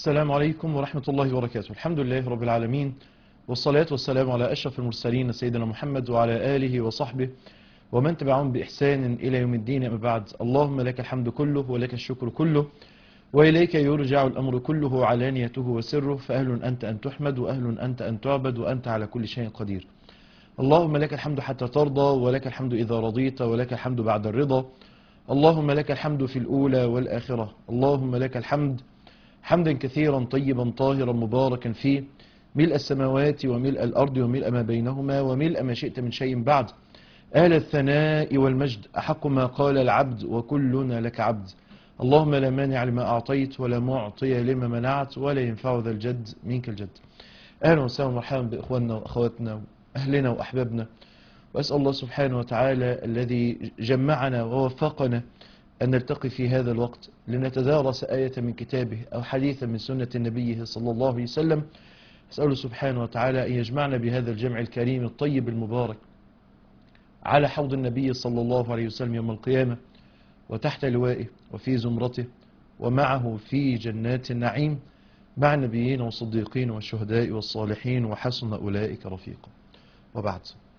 السلام عليكم ورحمة الله وبركاته الحمد لله رب العالمين والصلاة والسلام على أشرف المرسلين سيدنا محمد وعلى آله وصحبه ومن تبعهم بإحسان إلى يوم الدين أما بعد اللهم لك الحمد كله ولك الشكر كله وإليك يرجع الأمر كله علانيته وسره فأهل أنت أن تحمد وأهل أنت أن تعبد وأنت على كل شيء قدير اللهم لك الحمد حتى ترضى ولك الحمد إذا رضيت ولك الحمد بعد الرضا اللهم لك الحمد في الأولى والآخرة اللهم لك الحمد حمدا كثيرا طيبا طاهرا مباركا فيه ملء السماوات وملء الأرض وملء ما بينهما وملء ما شئت من شيء بعد أهل الثناء والمجد أحق ما قال العبد وكلنا لك عبد اللهم لا مانع لما أعطيت ولا معطي لما منعت ولا ينفع ذا الجد منك الجد أهلا وسهلا ومرحبا بإخواننا وأخواتنا أهلنا وأحبابنا وأسأل الله سبحانه وتعالى الذي جمعنا ووفقنا أن نلتقي في هذا الوقت لنتدارس آية من كتابه أو حديثا من سنة النبي صلى الله عليه وسلم أسأله سبحانه وتعالى أن يجمعنا بهذا الجمع الكريم الطيب المبارك على حوض النبي صلى الله عليه وسلم يوم القيامة وتحت لوائه وفي زمرته ومعه في جنات النعيم مع النبيين والصديقين والشهداء والصالحين وحسن أولئك رفيقا وبعد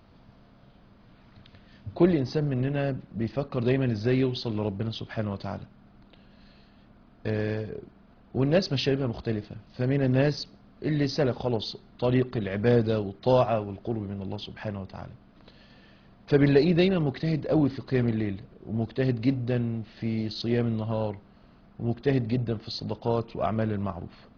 كل إنسان مننا بيفكر دايما إزاي يوصل لربنا سبحانه وتعالى آه، والناس مشاربها مختلفة فمن الناس اللي سلك خلاص طريق العبادة والطاعة والقرب من الله سبحانه وتعالى فبنلاقيه دايما مجتهد قوي في قيام الليل ومجتهد جدا في صيام النهار ومجتهد جدا في الصدقات وأعمال المعروف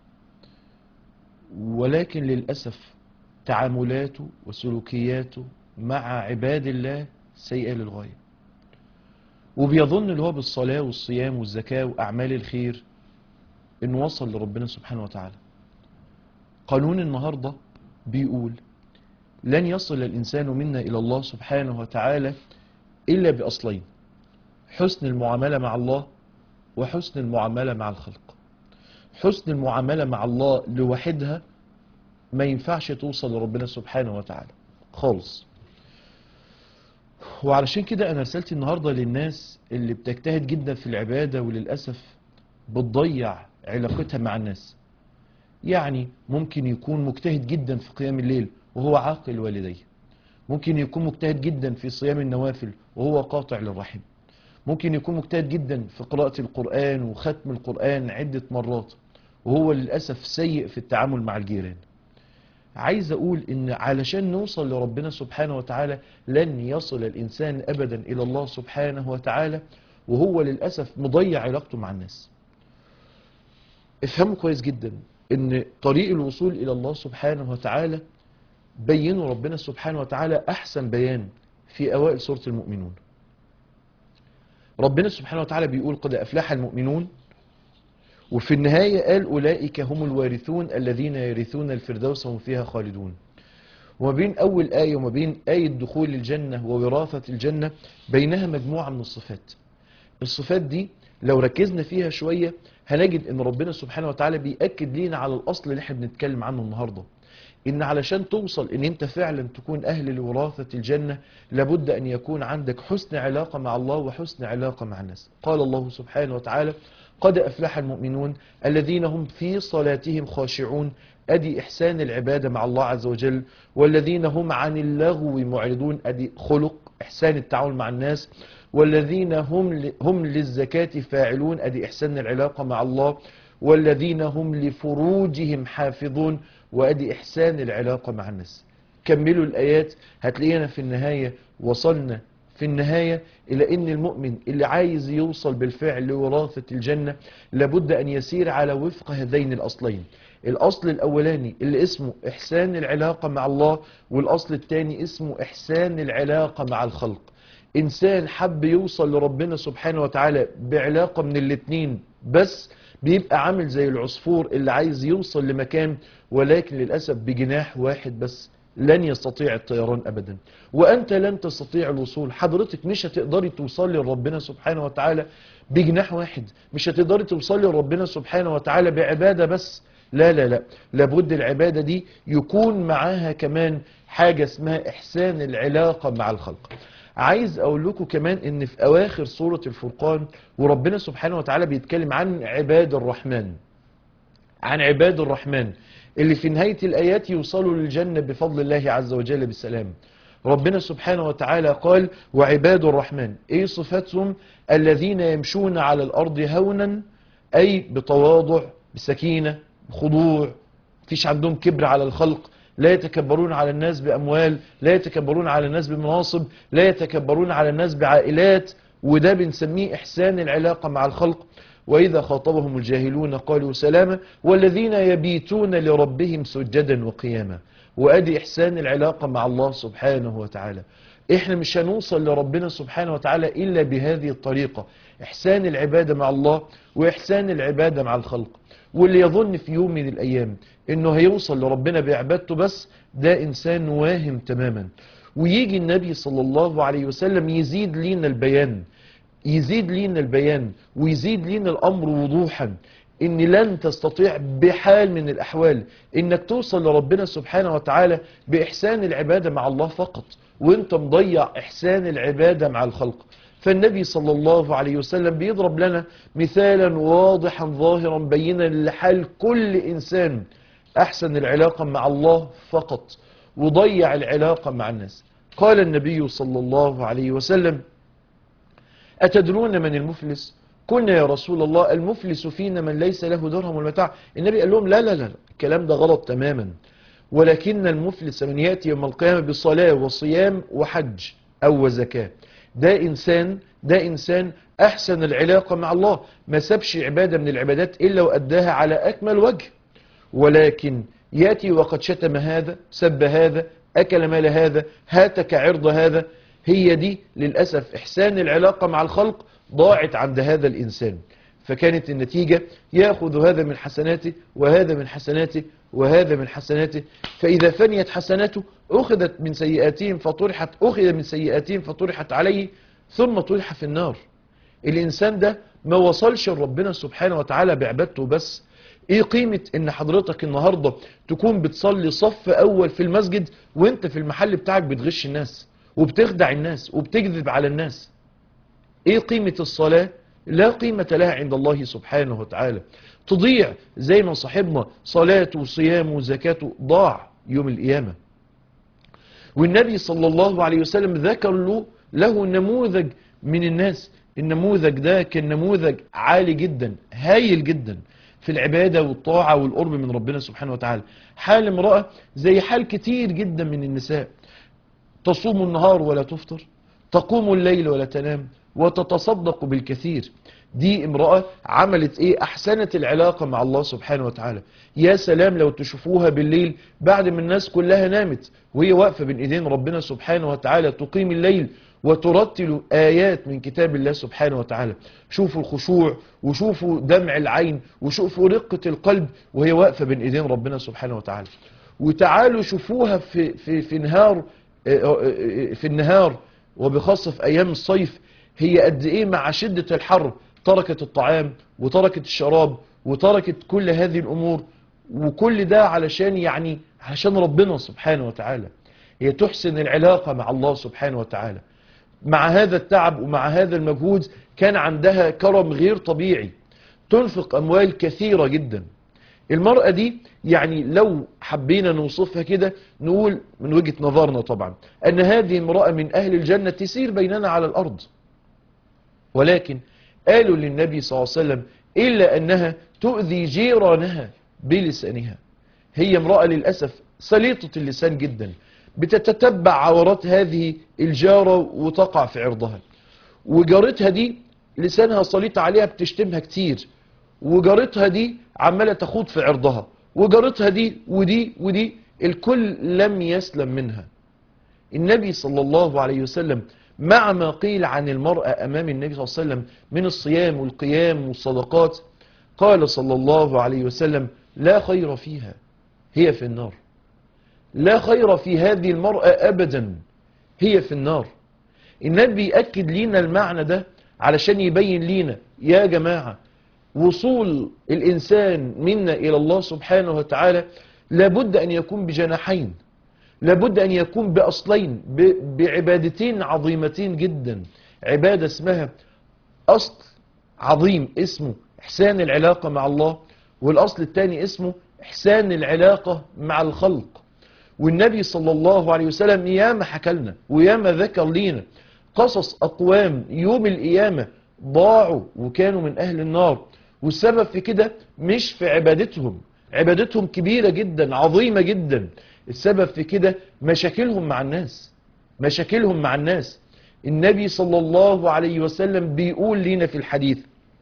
ولكن للأسف تعاملاته وسلوكياته مع عباد الله سيئة للغاية وبيظن اللي هو بالصلاة والصيام والزكاة وأعمال الخير إنه وصل لربنا سبحانه وتعالى قانون النهاردة بيقول لن يصل الإنسان منا إلى الله سبحانه وتعالى إلا بأصلين حسن المعاملة مع الله وحسن المعاملة مع الخلق حسن المعاملة مع الله لوحدها ما ينفعش توصل لربنا سبحانه وتعالى خالص وعلشان كده أنا رسالتي النهاردة للناس اللي بتجتهد جدا في العبادة وللأسف بتضيع علاقتها مع الناس يعني ممكن يكون مجتهد جدا في قيام الليل وهو عاقل والديه ممكن يكون مجتهد جدا في صيام النوافل وهو قاطع للرحم ممكن يكون مجتهد جدا في قراءة القرآن وختم القرآن عدة مرات وهو للأسف سيء في التعامل مع الجيران عايز أقول إن علشان نوصل لربنا سبحانه وتعالى لن يصل الإنسان أبدا إلى الله سبحانه وتعالى وهو للأسف مضيع علاقته مع الناس افهموا كويس جدا إن طريق الوصول إلى الله سبحانه وتعالى بينوا ربنا سبحانه وتعالى أحسن بيان في أوائل سورة المؤمنون ربنا سبحانه وتعالى بيقول قد أفلح المؤمنون وفي النهاية قال أولئك هم الوارثون الذين يرثون الفردوس وهم فيها خالدون وما بين أول آية وما بين آية دخول الجنة ووراثة الجنة بينها مجموعة من الصفات الصفات دي لو ركزنا فيها شوية هنجد ان ربنا سبحانه وتعالى بيأكد لينا على الأصل اللي احنا بنتكلم عنه النهاردة ان علشان توصل ان انت فعلا تكون اهل لوراثة الجنة لابد ان يكون عندك حسن علاقة مع الله وحسن علاقة مع الناس قال الله سبحانه وتعالى قد أفلح المؤمنون الذين هم في صلاتهم خاشعون أدي إحسان العبادة مع الله عز وجل والذين هم عن اللغو معرضون أدي خلق إحسان التعامل مع الناس والذين هم هم للزكاة فاعلون أدي إحسان العلاقة مع الله والذين هم لفروجهم حافظون وأدي إحسان العلاقة مع الناس كملوا الآيات هتلاقينا في النهاية وصلنا في النهاية إلى أن المؤمن اللي عايز يوصل بالفعل لوراثة الجنة لابد أن يسير على وفق هذين الأصلين الأصل الأولاني اللي اسمه إحسان العلاقة مع الله والأصل الثاني اسمه إحسان العلاقة مع الخلق إنسان حب يوصل لربنا سبحانه وتعالى بعلاقة من الاتنين بس بيبقى عامل زي العصفور اللي عايز يوصل لمكان ولكن للأسف بجناح واحد بس لن يستطيع الطيران أبدا وأنت لن تستطيع الوصول حضرتك مش هتقدري توصلي لربنا سبحانه وتعالى بجناح واحد مش هتقدري توصلي لربنا سبحانه وتعالى بعبادة بس لا لا لا لابد العبادة دي يكون معاها كمان حاجة اسمها إحسان العلاقة مع الخلق عايز اقول لكم كمان ان في اواخر سورة الفرقان وربنا سبحانه وتعالى بيتكلم عن عباد الرحمن عن عباد الرحمن اللي في نهاية الآيات يوصلوا للجنة بفضل الله عز وجل بالسلام ربنا سبحانه وتعالى قال وعباد الرحمن ايه صفاتهم الذين يمشون على الارض هونا اي بتواضع بسكينة بخضوع فيش عندهم كبر على الخلق لا يتكبرون على الناس بأموال لا يتكبرون على الناس بمناصب لا يتكبرون على الناس بعائلات وده بنسميه إحسان العلاقة مع الخلق وإذا خاطبهم الجاهلون قالوا سلاما والذين يبيتون لربهم سجدا وقياما وأدي إحسان العلاقة مع الله سبحانه وتعالى إحنا مش هنوصل لربنا سبحانه وتعالى إلا بهذه الطريقة إحسان العبادة مع الله وإحسان العبادة مع الخلق واللي يظن في يوم من الأيام إنه هيوصل لربنا بعبادته بس ده إنسان واهم تماما ويجي النبي صلى الله عليه وسلم يزيد لينا البيان يزيد لينا البيان ويزيد لينا الأمر وضوحا ان لن تستطيع بحال من الاحوال انك توصل لربنا سبحانه وتعالى باحسان العبادة مع الله فقط وانت مضيع احسان العبادة مع الخلق فالنبي صلى الله عليه وسلم بيضرب لنا مثالا واضحا ظاهرا بينا لحال كل انسان احسن العلاقة مع الله فقط وضيع العلاقة مع الناس قال النبي صلى الله عليه وسلم أتدرون من المفلس قلنا يا رسول الله المفلس فينا من ليس له درهم والمتاع النبي قال لهم لا لا لا الكلام ده غلط تماما ولكن المفلس من يأتي يوم القيامة بصلاة وصيام وحج أو زكاة ده إنسان ده إنسان أحسن العلاقة مع الله ما سابش عبادة من العبادات إلا وأداها على أكمل وجه ولكن يأتي وقد شتم هذا سب هذا أكل مال هذا هاتك عرض هذا هي دي للأسف إحسان العلاقة مع الخلق ضاعت عند هذا الإنسان فكانت النتيجة يأخذ هذا من حسناته وهذا من حسناته وهذا من حسناته فإذا فنيت حسناته أخذت من سيئاتهم فطرحت أخذ من سيئاتهم فطرحت عليه ثم طرح في النار الإنسان ده ما وصلش لربنا سبحانه وتعالى بعبادته بس ايه قيمة ان حضرتك النهاردة تكون بتصلي صف اول في المسجد وانت في المحل بتاعك بتغش الناس وبتخدع الناس وبتكذب على الناس ايه قيمة الصلاة لا قيمة لها عند الله سبحانه وتعالى تضيع زي ما صاحبنا صلاته وصيامه وزكاته ضاع يوم القيامة والنبي صلى الله عليه وسلم ذكر له له نموذج من الناس النموذج ده كان نموذج عالي جدا هايل جدا في العبادة والطاعة والقرب من ربنا سبحانه وتعالى حال امرأة زي حال كتير جدا من النساء تصوم النهار ولا تفطر تقوم الليل ولا تنام وتتصدق بالكثير دي امرأة عملت ايه احسنت العلاقة مع الله سبحانه وتعالى يا سلام لو تشوفوها بالليل بعد ما الناس كلها نامت وهي واقفة بين ايدين ربنا سبحانه وتعالى تقيم الليل وترتل آيات من كتاب الله سبحانه وتعالى شوفوا الخشوع وشوفوا دمع العين وشوفوا رقة القلب وهي واقفة بين ايدين ربنا سبحانه وتعالى وتعالوا شوفوها في, في, في نهار في النهار وبخاصة في ايام الصيف هي قد ايه مع شدة الحر تركت الطعام وتركت الشراب وتركت كل هذه الامور وكل ده علشان يعني علشان ربنا سبحانه وتعالى هي تحسن العلاقة مع الله سبحانه وتعالى مع هذا التعب ومع هذا المجهود كان عندها كرم غير طبيعي تنفق أموال كثيرة جدا المرأة دي يعني لو حبينا نوصفها كده نقول من وجهة نظرنا طبعا أن هذه امرأة من أهل الجنة تسير بيننا على الأرض ولكن قالوا للنبي صلى الله عليه وسلم إلا أنها تؤذي جيرانها بلسانها هي امرأة للأسف سليطة اللسان جدا بتتتبع عورات هذه الجارة وتقع في عرضها وجارتها دي لسانها سليط عليها بتشتمها كتير وجارتها دي عمالة تخوض في عرضها وجارتها دي ودي ودي الكل لم يسلم منها النبي صلى الله عليه وسلم مع ما قيل عن المرأة أمام النبي صلى الله عليه وسلم من الصيام والقيام والصدقات قال صلى الله عليه وسلم لا خير فيها هي في النار لا خير في هذه المرأة أبدا هي في النار النبي يأكد لينا المعنى ده علشان يبين لينا يا جماعة وصول الإنسان منا إلى الله سبحانه وتعالى لابد أن يكون بجناحين لابد أن يكون بأصلين بعبادتين عظيمتين جدا عبادة اسمها أصل عظيم اسمه إحسان العلاقة مع الله والأصل الثاني اسمه إحسان العلاقة مع الخلق والنبي صلى الله عليه وسلم ياما حكى لنا وياما ذكر لينا قصص أقوام يوم القيامة ضاعوا وكانوا من أهل النار والسبب في كده مش في عبادتهم عبادتهم كبيرة جدا عظيمة جدا السبب في كده مشاكلهم مع الناس مشاكلهم مع الناس النبي صلى الله عليه وسلم بيقول لنا في الحديث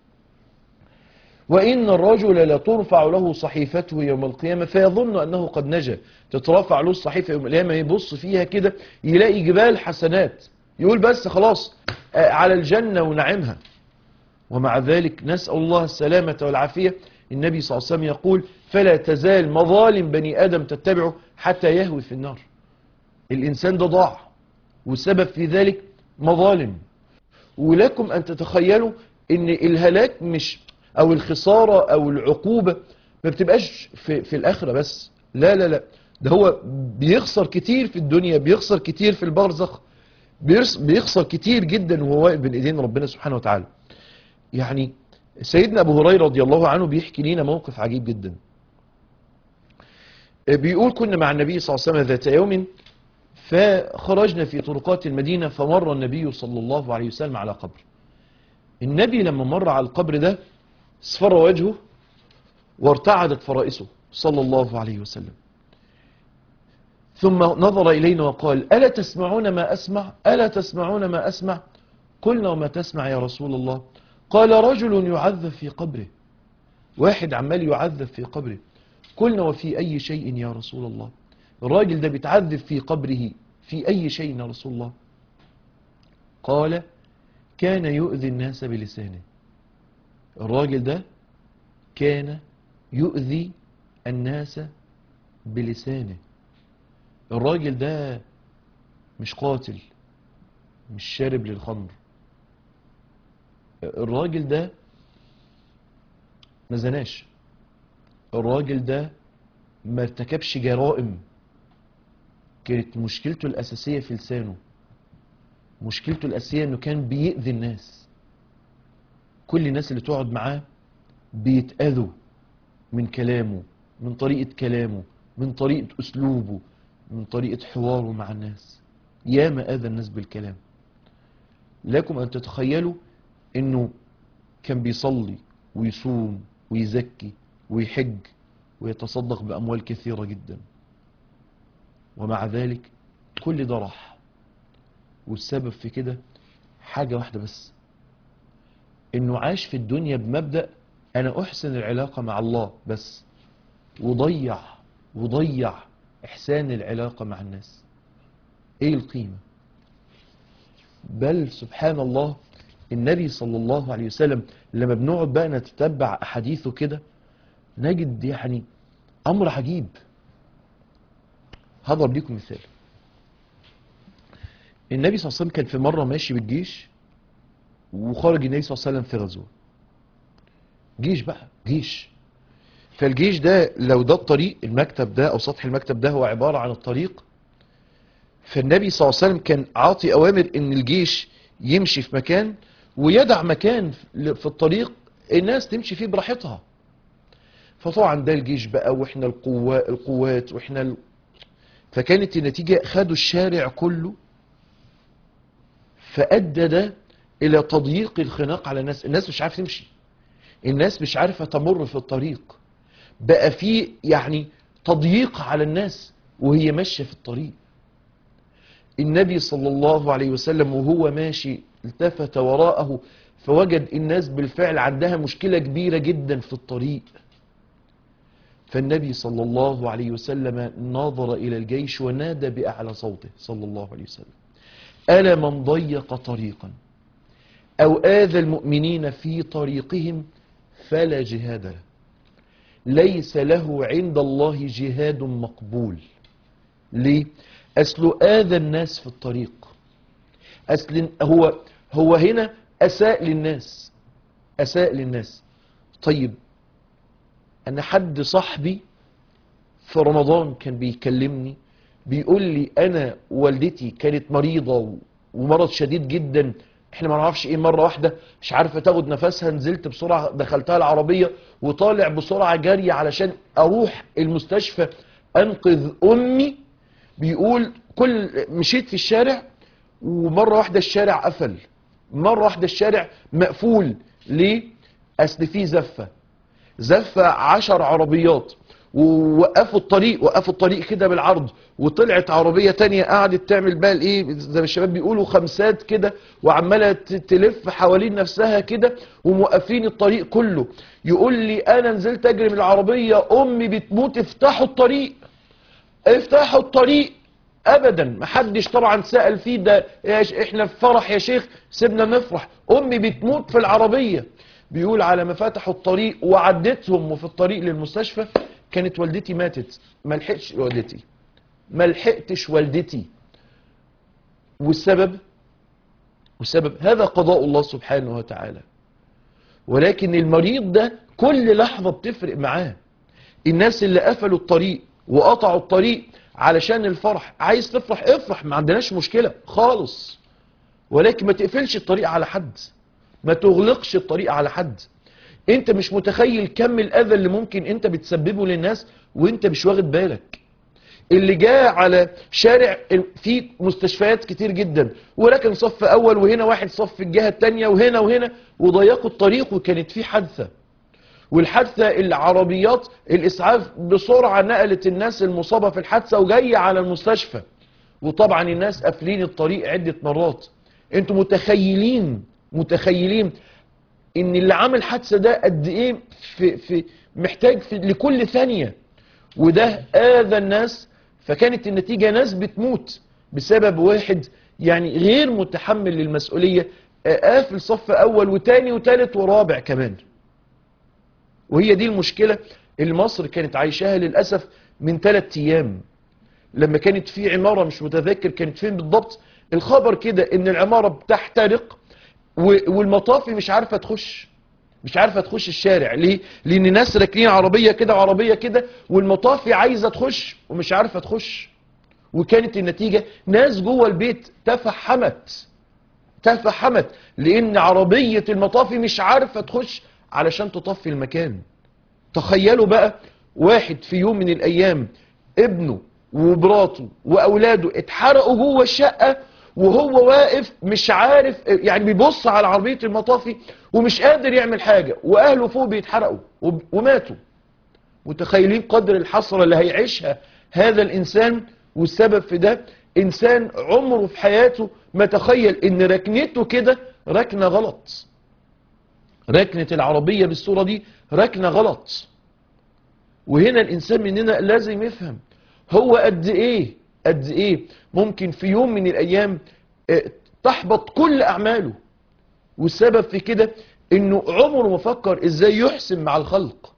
وإن الرجل لترفع له صحيفته يوم القيامة فيظن أنه قد نجا تترفع له الصحيفة يوم القيامة يبص فيها كده يلاقي جبال حسنات يقول بس خلاص آه، على الجنة ونعمها ومع ذلك نسأل الله السلامة والعافية النبي صلى الله عليه وسلم يقول فلا تزال مظالم بني آدم تتبعه حتى يهوي في النار الإنسان ده ضاع والسبب في ذلك مظالم ولكم أن تتخيلوا أن الهلاك مش أو الخسارة أو العقوبة ما بتبقاش في, في الآخرة بس لا لا لا ده هو بيخسر كتير في الدنيا بيخسر كتير في البرزخ بيرس- بيخسر كتير جدا وهو واقف بين ايدين ربنا سبحانه وتعالى يعني سيدنا ابو هريره رضي الله عنه بيحكي لنا موقف عجيب جدا بيقول كنا مع النبي صلى الله عليه وسلم ذات يوم فخرجنا في طرقات المدينه فمر النبي صلى الله عليه وسلم على قبر النبي لما مر على القبر ده اصفر وجهه وارتعدت فرائسه صلى الله عليه وسلم ثم نظر إلينا وقال ألا تسمعون ما أسمع ألا تسمعون ما أسمع قلنا وما تسمع يا رسول الله قال رجل يعذب في قبره واحد عمال يعذب في قبره قلنا وفي أي شيء يا رسول الله الراجل ده بيتعذب في قبره في أي شيء يا رسول الله قال كان يؤذي الناس بلسانه الراجل ده كان يؤذي الناس بلسانه الراجل ده مش قاتل مش شارب للخمر الراجل ده ما زناش الراجل ده ما ارتكبش جرائم كانت مشكلته الأساسية في لسانه مشكلته الأساسية انه كان بيأذي الناس كل الناس اللي تقعد معاه بيتأذوا من كلامه من طريقة كلامه من طريقة أسلوبه من طريقة حواره مع الناس ياما أذى الناس بالكلام لكم أن تتخيلوا أنه كان بيصلي ويصوم ويزكي ويحج ويتصدق بأموال كثيرة جدا ومع ذلك كل ده راح والسبب في كده حاجة واحدة بس انه عاش في الدنيا بمبدأ انا احسن العلاقة مع الله بس وضيع وضيع احسان العلاقة مع الناس ايه القيمة بل سبحان الله النبي صلى الله عليه وسلم لما بنقعد بقى نتتبع احاديثه كده نجد يعني امر عجيب هضرب لكم مثال النبي صلى الله عليه وسلم كان في مرة ماشي بالجيش وخرج النبي صلى الله عليه وسلم في غزوة جيش بقى جيش فالجيش ده لو ده الطريق المكتب ده او سطح المكتب ده هو عبارة عن الطريق فالنبي صلى الله عليه وسلم كان عاطي اوامر ان الجيش يمشي في مكان ويدع مكان في الطريق الناس تمشي فيه براحتها فطبعا ده الجيش بقى واحنا القوات القوات واحنا ال... فكانت النتيجة خدوا الشارع كله فأدى ده إلى تضييق الخناق على الناس الناس مش عارفة تمشي الناس مش عارفة تمر في الطريق بقى في يعني تضييق على الناس وهي ماشية في الطريق النبي صلى الله عليه وسلم وهو ماشي التفت وراءه فوجد الناس بالفعل عندها مشكلة كبيرة جدا في الطريق فالنبي صلى الله عليه وسلم نظر إلى الجيش ونادى بأعلى صوته صلى الله عليه وسلم ألا من ضيق طريقا أو آذى المؤمنين في طريقهم فلا جهاد له ليس له عند الله جهاد مقبول ليه؟ أصله آذى الناس في الطريق أصل هو هو هنا أساء للناس أساء للناس طيب أنا حد صاحبي في رمضان كان بيكلمني بيقول لي أنا والدتي كانت مريضة ومرض شديد جدا احنا ما نعرفش ايه مره واحده مش عارفه تاخد نفسها نزلت بسرعه دخلتها العربيه وطالع بسرعه جري علشان اروح المستشفى انقذ امي بيقول كل مشيت في الشارع ومره واحده الشارع قفل مره واحده الشارع مقفول ليه اصل في زفه زفه عشر عربيات ووقفوا الطريق وقفوا الطريق كده بالعرض وطلعت عربيه تانية قعدت تعمل بقى الايه زي ما الشباب بيقولوا خمسات كده وعماله ت- تلف حوالين نفسها كده وموقفين الطريق كله يقول لي انا نزلت اجري من العربيه امي بتموت افتحوا الطريق افتحوا الطريق ابدا محدش طبعا سأل فيه ده يا ش- احنا في فرح يا شيخ سيبنا نفرح امي بتموت في العربية بيقول على ما فتحوا الطريق وعدتهم وفي الطريق للمستشفى كانت والدتي ماتت ما لحقتش والدتي ما لحقتش والدتي والسبب والسبب هذا قضاء الله سبحانه وتعالى ولكن المريض ده كل لحظة بتفرق معاه الناس اللي قفلوا الطريق وقطعوا الطريق علشان الفرح عايز تفرح افرح ما عندناش مشكلة خالص ولكن ما تقفلش الطريق على حد ما تغلقش الطريق على حد انت مش متخيل كم الاذى اللي ممكن انت بتسببه للناس وانت مش واخد بالك اللي جاء على شارع فيه مستشفيات كتير جدا وركن صف اول وهنا واحد صف في الجهة التانية وهنا وهنا وضيقوا الطريق وكانت في حادثة والحادثة العربيات الإسعاف بسرعة نقلت الناس المصابة في الحادثة وجاية على المستشفى وطبعا الناس قافلين الطريق عدة مرات انتوا متخيلين متخيلين ان اللي عامل حادثة ده قد ايه في في محتاج في لكل ثانية وده آذى الناس فكانت النتيجة ناس بتموت بسبب واحد يعني غير متحمل للمسؤولية آه، قافل صف أول وتاني وتالت ورابع كمان وهي دي المشكلة اللي مصر كانت عايشاها للأسف من ثلاث أيام لما كانت في عمارة مش متذكر كانت فين بالضبط الخبر كده ان العمارة بتحترق و- والمطافي مش عارفة تخش مش عارفة تخش الشارع ليه؟ لأن ناس راكنين عربية كده وعربية كده والمطافي عايزة تخش ومش عارفة تخش وكانت النتيجة ناس جوه البيت تفحمت تفحمت لأن عربية المطافي مش عارفة تخش علشان تطفي المكان تخيلوا بقى واحد في يوم من الأيام ابنه ومراته وأولاده اتحرقوا جوه الشقة وهو واقف مش عارف يعني بيبص على عربية المطافي ومش قادر يعمل حاجة وأهله فوق بيتحرقوا وب- وماتوا متخيلين قدر الحسرة اللي هيعيشها هذا الإنسان والسبب في ده إنسان عمره في حياته ما تخيل إن ركنته كده ركنة غلط ركنة العربية بالصورة دي ركنة غلط وهنا الإنسان مننا لازم يفهم هو قد إيه قد إيه ممكن في يوم من الأيام آه، تحبط كل أعماله والسبب في كده إنه عمره ما فكر إزاي يحسن مع الخلق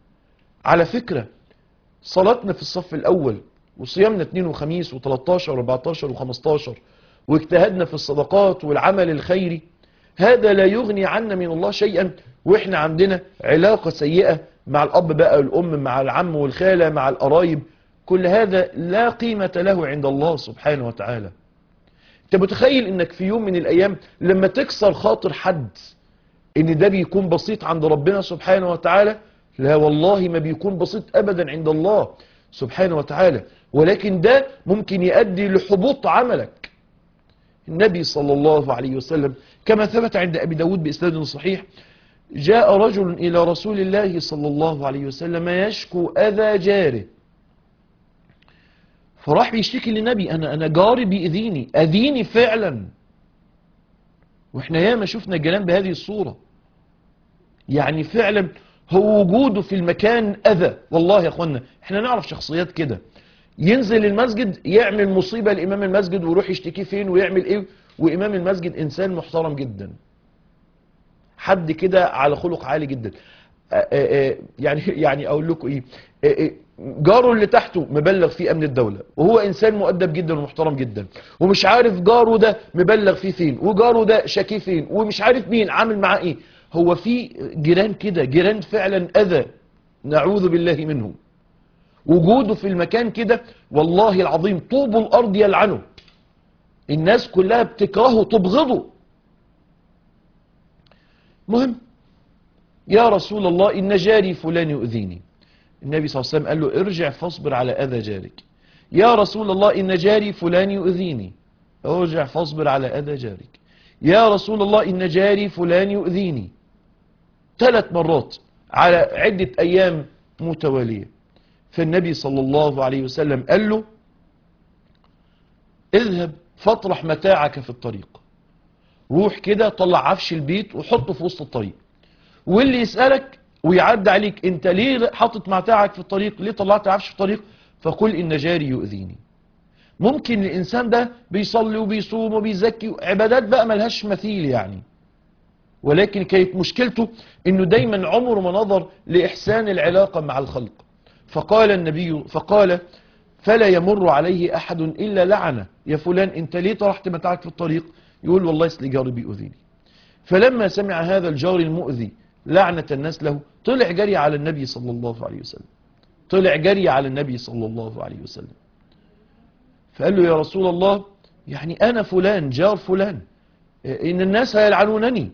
على فكرة صلاتنا في الصف الأول وصيامنا اثنين وخميس و13 و14 و15 واجتهادنا في الصدقات والعمل الخيري هذا لا يغني عنا من الله شيئا واحنا عندنا علاقة سيئة مع الأب بقى الأم مع العم والخالة مع القرايب كل هذا لا قيمة له عند الله سبحانه وتعالى انت متخيل انك في يوم من الايام لما تكسر خاطر حد ان ده بيكون بسيط عند ربنا سبحانه وتعالى لا والله ما بيكون بسيط ابدا عند الله سبحانه وتعالى ولكن ده ممكن يؤدي لحبوط عملك النبي صلى الله عليه وسلم كما ثبت عند أبي داود بإسناد صحيح جاء رجل إلى رسول الله صلى الله عليه وسلم يشكو أذى جاره فراح بيشتكي للنبي أنا أنا جاري بيأذيني أذيني فعلا واحنا ياما شفنا الجيران بهذه الصورة يعني فعلا هو وجوده في المكان أذى والله يا أخوانا احنا نعرف شخصيات كده ينزل المسجد يعمل مصيبة لإمام المسجد ويروح يشتكي فين ويعمل إيه وإمام المسجد إنسان محترم جدا حد كده على خلق عالي جدا آه، آه، آه، يعني يعني أقول لكم إيه آه، آه، جاره اللي تحته مبلغ فيه أمن الدولة وهو إنسان مؤدب جدا ومحترم جدا ومش عارف جاره ده مبلغ فيه فين وجاره ده شاكيه فين ومش عارف مين عامل معاه إيه هو في جيران كده جيران فعلا أذى نعوذ بالله منهم وجوده في المكان كده والله العظيم طوب الأرض يلعنه الناس كلها بتكرهه تبغضه مهم يا رسول الله إن جاري فلان يؤذيني النبي صلى الله عليه وسلم قال له ارجع فاصبر على أذى جارك يا رسول الله إن جاري فلان يؤذيني ارجع فاصبر على أذى جارك يا رسول الله إن جاري فلان يؤذيني ثلاث مرات على عدة أيام متوالية فالنبي صلى الله عليه وسلم قال له اذهب فاطرح متاعك في الطريق روح كده طلع عفش البيت وحطه في وسط الطريق واللي يسألك ويعد عليك انت ليه حاطط متاعك في الطريق ليه طلعت عفش في الطريق فقل ان جاري يؤذيني ممكن الانسان ده بيصلي وبيصوم وبيزكي عبادات بقى ملهاش مثيل يعني ولكن كانت مشكلته انه دايما عمره ما نظر لاحسان العلاقة مع الخلق فقال النبي فقال فلا يمر عليه احد الا لعنه يا فلان انت ليه طرحت متاعك في الطريق يقول والله اصل جاري بيؤذيني فلما سمع هذا الجار المؤذي لعنة الناس له طلع جري على النبي صلى الله عليه وسلم طلع جري على النبي صلى الله عليه وسلم فقال له يا رسول الله يعني أنا فلان جار فلان إن الناس هيلعنونني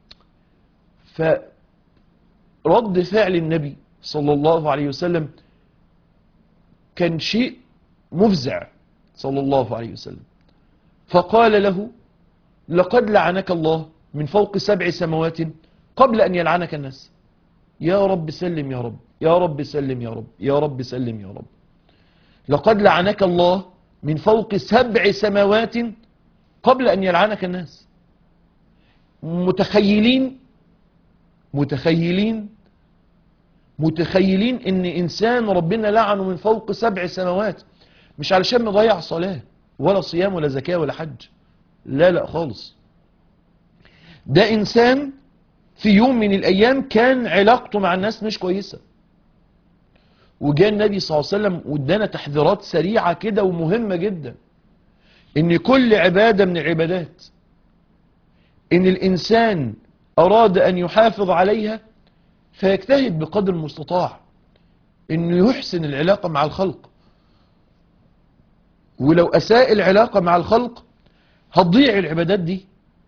فرد فعل النبي صلى الله عليه وسلم كان شيء مفزع صلى الله عليه وسلم فقال له لقد لعنك الله من فوق سبع سماوات قبل أن يلعنك الناس يا رب سلم يا رب يا رب سلم يا رب يا رب سلم يا رب لقد لعنك الله من فوق سبع سماوات قبل أن يلعنك الناس متخيلين متخيلين متخيلين ان انسان ربنا لعنه من فوق سبع سماوات مش علشان مضيع صلاة ولا صيام ولا زكاة ولا حج لا لا خالص ده انسان في يوم من الايام كان علاقته مع الناس مش كويسة وجاء النبي صلى الله عليه وسلم وادانا تحذيرات سريعة كده ومهمة جدا ان كل عبادة من العبادات ان الانسان اراد ان يحافظ عليها فيجتهد بقدر المستطاع انه يحسن العلاقة مع الخلق ولو اساء العلاقة مع الخلق هتضيع العبادات دي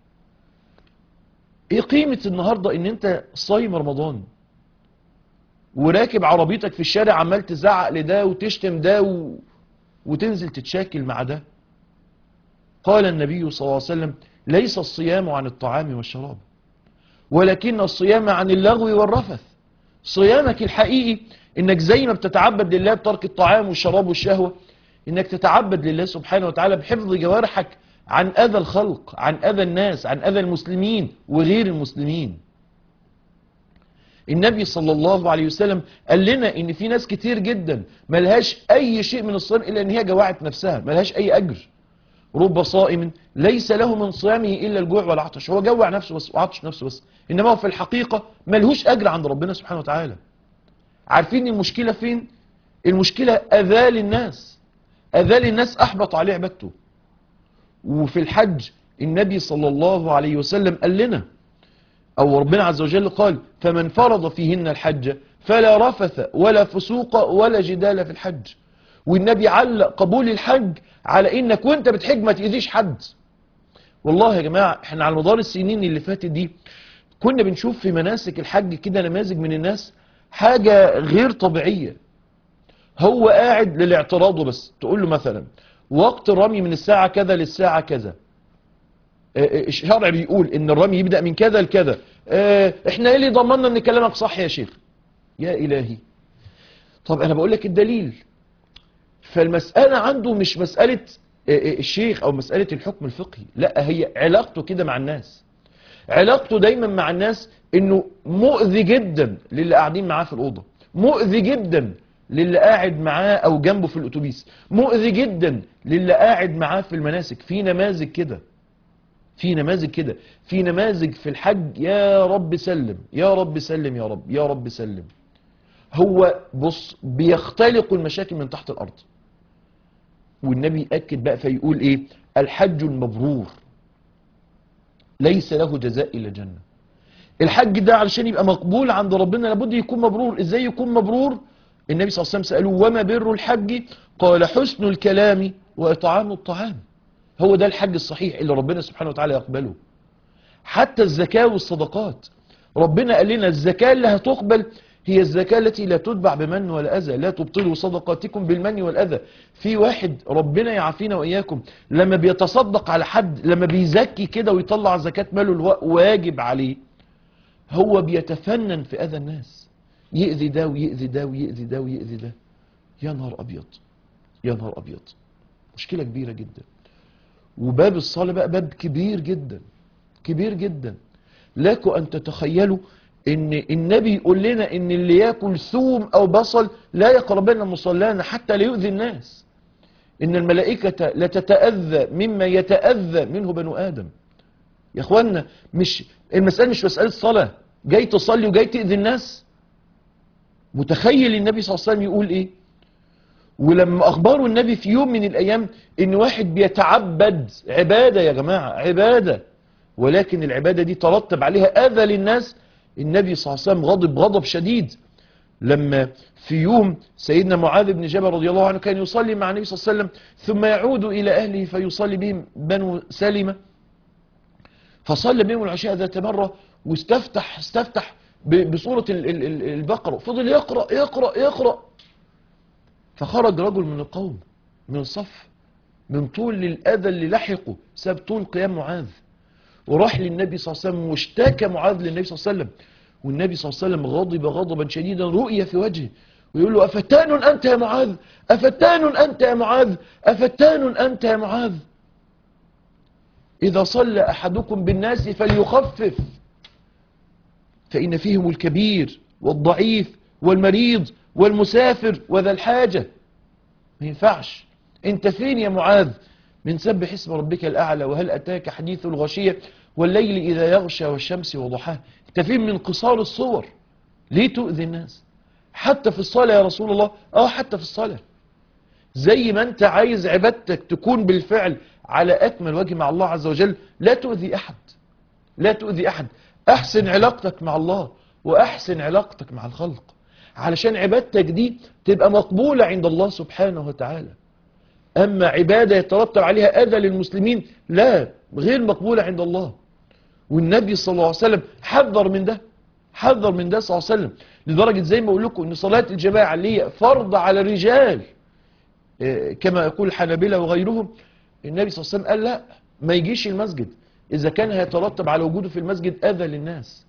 ايه قيمة النهاردة ان انت صايم رمضان وراكب عربيتك في الشارع عمال تزعق لده وتشتم ده و... وتنزل تتشاكل مع ده قال النبي صلى الله عليه وسلم ليس الصيام عن الطعام والشراب ولكن الصيام عن اللغو والرفث صيامك الحقيقي انك زي ما بتتعبد لله بترك الطعام والشراب والشهوة انك تتعبد لله سبحانه وتعالى بحفظ جوارحك عن اذى الخلق عن اذى الناس عن اذى المسلمين وغير المسلمين النبي صلى الله عليه وسلم قال لنا ان في ناس كتير جدا ملهاش اي شيء من الصيام الا ان هي جوعت نفسها ملهاش اي اجر رب صائم ليس له من صيامه الا الجوع والعطش هو جوع نفسه بس وعطش نفسه بس انما هو في الحقيقة ملهوش اجر عند ربنا سبحانه وتعالى عارفين المشكلة فين المشكلة اذى للناس اذى للناس احبط عليه عبادته وفي الحج النبي صلى الله عليه وسلم قال لنا او ربنا عز وجل قال فمن فرض فيهن الحج فلا رفث ولا فسوق ولا جدال في الحج والنبي علق قبول الحج على انك وانت بتحج ما تأذيش حد والله يا جماعة احنا على مدار السنين اللي فاتت دي كنا بنشوف في مناسك الحج كده نماذج من الناس حاجة غير طبيعية هو قاعد للاعتراض بس تقول له مثلا وقت الرمي من الساعة كذا للساعة كذا الشرع بيقول ان الرمي يبدأ من كذا لكذا اه احنا ايه اللي ضمننا ان كلامك صح يا شيخ يا الهي طب انا بقول لك الدليل فالمسألة عنده مش مسألة الشيخ او مسألة الحكم الفقهي لا هي علاقته كده مع الناس علاقته دايما مع الناس انه مؤذي جدا للي قاعدين معاه في الأوضة مؤذي جدا للي قاعد معاه او جنبه في الاتوبيس مؤذي جدا للي قاعد معاه في المناسك في نماذج كده في نماذج كده في نماذج في الحج يا رب سلم يا رب سلم يا رب يا رب سلم هو بص بيختلق المشاكل من تحت الارض والنبي يأكد بقى فيقول ايه الحج المبرور ليس له جزاء الا جنة الحج ده علشان يبقى مقبول عند ربنا لابد يكون مبرور ازاي يكون مبرور النبي صلى الله عليه وسلم سألوه وما بر الحج قال حسن الكلام وإطعام الطعام هو ده الحج الصحيح اللي ربنا سبحانه وتعالى يقبله حتى الزكاة والصدقات ربنا قال لنا الزكاة اللي هتقبل هي الزكاة التي لا تتبع بمن ولا أذى لا تبطلوا صدقاتكم بالمن والأذى في واحد ربنا يعافينا وإياكم لما بيتصدق على حد لما بيزكي كده ويطلع زكاة ماله الوا- واجب عليه هو بيتفنن في أذى الناس يأذي ده ويأذي ده ويأذي ده ويأذي ده يا نهار أبيض يا نهار أبيض مشكلة كبيرة جدا وباب الصلاة بقى باب كبير جدا كبير جدا لكم أن تتخيلوا ان النبي يقول لنا ان اللي ياكل ثوم او بصل لا يقربن مصلانا حتى لا يؤذي الناس ان الملائكة لا تتأذى مما يتأذى منه بنو آدم يا اخوانا مش المسألة مش مسألة صلاة جاي تصلي وجاي تأذي الناس متخيل النبي صلى الله عليه وسلم يقول ايه ولما اخبروا النبي في يوم من الايام ان واحد بيتعبد عبادة يا جماعة عبادة ولكن العبادة دي ترتب عليها اذى للناس النبي صلى الله عليه وسلم غضب غضب شديد لما في يوم سيدنا معاذ بن جبل رضي الله عنه كان يصلي مع النبي صلى الله عليه وسلم ثم يعود إلى أهله فيصلي بهم بنو سلمة فصلى بهم العشاء ذات مرة واستفتح استفتح ب- بصورة ال- ال- ال- البقرة فضل يقرأ يقرأ يقرأ فخرج رجل من القوم من الصف من طول الأذى اللي لحقه ساب طول قيام معاذ وراح للنبي صلى الله عليه وسلم واشتكى معاذ للنبي صلى الله عليه وسلم والنبي صلى الله عليه وسلم غضب غضبا شديدا رؤية في وجهه ويقول له أفتان أنت يا معاذ أفتان أنت يا معاذ أفتان أنت يا معاذ إذا صلى أحدكم بالناس فليخفف فإن فيهم الكبير والضعيف والمريض والمسافر وذا الحاجة ما ينفعش انت فين يا معاذ من سبح اسم ربك الأعلى وهل أتاك حديث الغشية والليل إذا يغشى والشمس وضحاها انت فين من قصار الصور ليه تؤذي الناس حتى في الصلاة يا رسول الله اه حتى في الصلاة زي ما انت عايز عبادتك تكون بالفعل على أكمل وجه مع الله عز وجل لا تؤذي أحد لا تؤذي أحد أحسن علاقتك مع الله وأحسن علاقتك مع الخلق علشان عبادتك دي تبقى مقبولة عند الله سبحانه وتعالى أما عبادة يترتب عليها أذى للمسلمين لا غير مقبولة عند الله والنبي صلى الله عليه وسلم حذر من ده حذر من ده صلى الله عليه وسلم لدرجة زي ما أقول لكم أن صلاة الجماعة اللي هي فرض على الرجال إيه، كما يقول الحنابلة وغيرهم النبي صلى الله عليه وسلم قال لا ما يجيش المسجد إذا كان هيترتب على وجوده في المسجد أذى للناس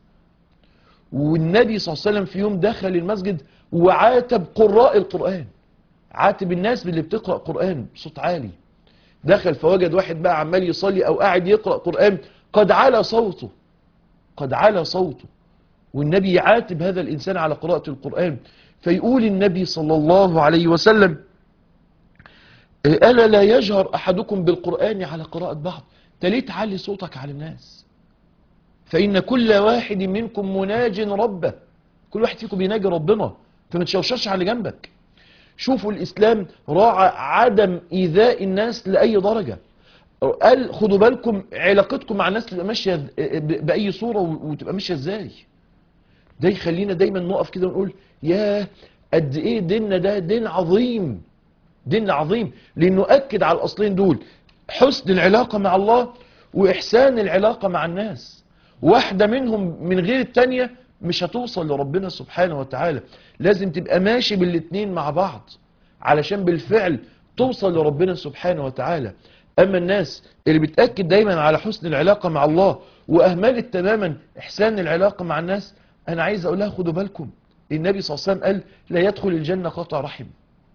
والنبي صلى الله عليه وسلم في يوم دخل المسجد وعاتب قراء القرآن عاتب الناس باللي بتقرأ قرآن بصوت عالي دخل فوجد واحد بقى عمال يصلي أو قاعد يقرأ قرآن قد على صوته قد على صوته والنبي يعاتب هذا الإنسان على قراءة القرآن فيقول النبي صلى الله عليه وسلم ألا لا يجهر أحدكم بالقرآن على قراءة بعض أنت ليه تعلي صوتك على الناس فإن كل واحد منكم مناج ربه كل واحد فيكم بيناجي ربنا فما تشوشش على اللي جنبك شوفوا الإسلام راعى عدم إيذاء الناس لأي درجة قال خدوا بالكم علاقتكم مع الناس تبقى ماشية ب- بأي صورة وتبقى ماشية إزاي ده يخلينا دايما نقف كده ونقول يا قد إيه ديننا ده دين عظيم دين عظيم لأنه أكد على الأصلين دول حسن العلاقة مع الله وإحسان العلاقة مع الناس واحدة منهم من غير التانية مش هتوصل لربنا سبحانه وتعالى لازم تبقى ماشي بالاتنين مع بعض علشان بالفعل توصل لربنا سبحانه وتعالى أما الناس اللي بتأكد دايما على حسن العلاقة مع الله وأهملت تماما إحسان العلاقة مع الناس أنا عايز أقول لها خدوا بالكم النبي صلى الله عليه وسلم قال لا يدخل الجنة قطع رحم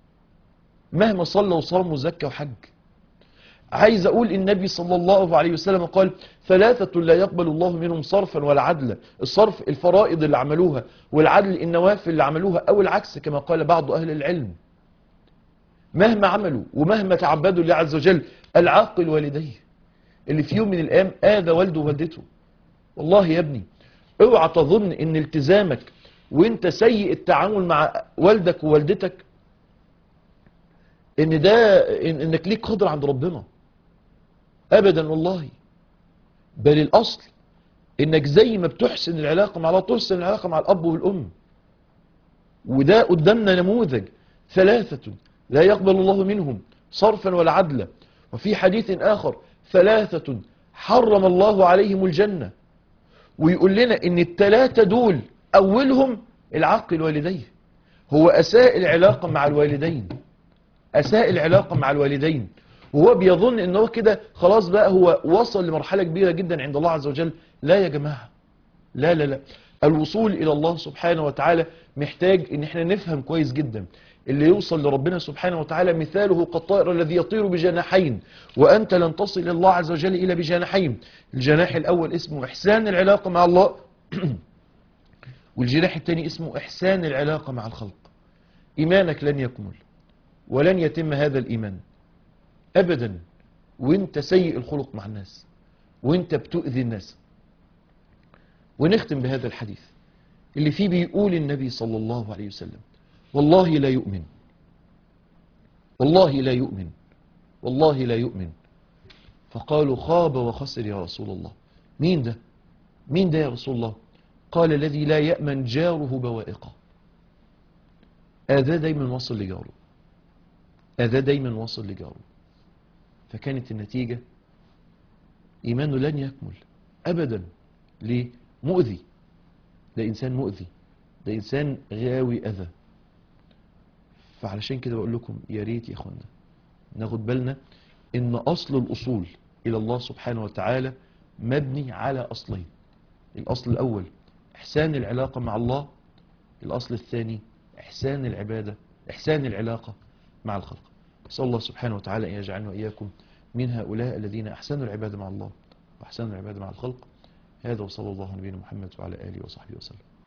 مهما صلى وصام وزكى وحج عايز اقول النبي صلى الله عليه وسلم قال ثلاثة لا يقبل الله منهم صرفا ولا عدلا الصرف الفرائض اللي عملوها والعدل النوافل اللي عملوها او العكس كما قال بعض اهل العلم مهما عملوا ومهما تعبدوا الله عز وجل العاقل والديه اللي في يوم من الايام اذى والده ووالدته والله يا ابني اوعى تظن ان التزامك وانت سيء التعامل مع والدك ووالدتك ان ده إن انك ليك قدر عند ربنا ابدا والله بل الاصل انك زي ما بتحسن العلاقة مع الله تحسن العلاقة مع الاب والام وده قدامنا نموذج ثلاثة لا يقبل الله منهم صرفا ولا عدلا وفي حديث اخر ثلاثة حرم الله عليهم الجنة ويقول لنا ان التلاتة دول اولهم العق الوالدين هو اساء العلاقة مع الوالدين اساء العلاقة مع الوالدين وهو بيظن ان هو كده خلاص بقى هو وصل لمرحلة كبيرة جدا عند الله عز وجل لا يا جماعة لا لا لا الوصول الى الله سبحانه وتعالى محتاج ان احنا نفهم كويس جدا اللي يوصل لربنا سبحانه وتعالى مثاله كالطائر الذي يطير بجناحين وانت لن تصل الى الله عز وجل الا بجناحين الجناح الاول اسمه احسان العلاقة مع الله والجناح الثاني اسمه احسان العلاقة مع الخلق ايمانك لن يكمل ولن يتم هذا الايمان ابدا وانت سيء الخلق مع الناس وانت بتؤذي الناس ونختم بهذا الحديث اللي فيه بيقول النبي صلى الله عليه وسلم والله لا يؤمن والله لا يؤمن والله لا يؤمن فقالوا خاب وخسر يا رسول الله مين ده مين ده يا رسول الله قال الذي لا يأمن جاره بوائقه آذاه دايما وصل لجاره آذاه دايما وصل لجاره فكانت النتيجة إيمانه لن يكمل أبدا ليه مؤذي ده إنسان مؤذي ده إنسان غاوي أذى فعلشان كده بقول لكم يا ريت يا اخوانا ناخد بالنا ان اصل الاصول الى الله سبحانه وتعالى مبني على اصلين الاصل الاول احسان العلاقة مع الله الاصل الثاني احسان العبادة احسان العلاقة مع الخلق نسأل الله سبحانه وتعالى ان يجعلنا واياكم من هؤلاء الذين احسنوا العبادة مع الله واحسنوا العبادة مع الخلق هذا وصلى الله على نبينا محمد وعلى اله وصحبه وسلم